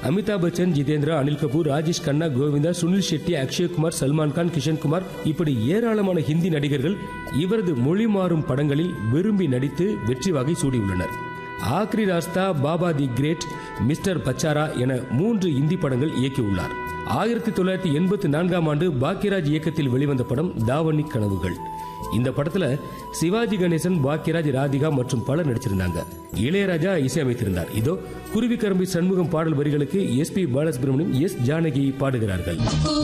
அமிதாப் பச்சன் ஜிதேந்திரா அனில் கபூர் ராஜேஷ் கண்ணா கோவிந்தா சுனில் ஷெட்டி அக்ஷய்குமார் சல்மான் கான் கிஷன் குமார் இப்படி ஏராளமான ஹிந்தி நடிகர்கள் இவரது மொழி மாறும் படங்களில் விரும்பி நடித்து வெற்றி வகை சூடியுள்ளனர் Aakhri Raasta Baba the great mister Bachara என மூன்று இந்தி படங்கள் இயக்கியுள்ளார் ஆயிரத்தி தொள்ளாயிரத்தி எண்பத்தி நான்காம் ஆண்டு பாக்கியராஜ் இயக்கத்தில் வெளிவந்த படம் தாவணி கனவுகள் இந்த படத்துல சிவாஜி கணேசன் பாக்கியராஜ் ராதிகா மற்றும் பலர் நடிச்சிருந்தாங்க இளையராஜா இசையமைத்திருந்தார் இதோ குருவிக்கரம்பி சண்முகம் பாடல் வரிகளுக்கு S P Balasubrahmanyam S Janaki பாடுகிறார்கள் ஓ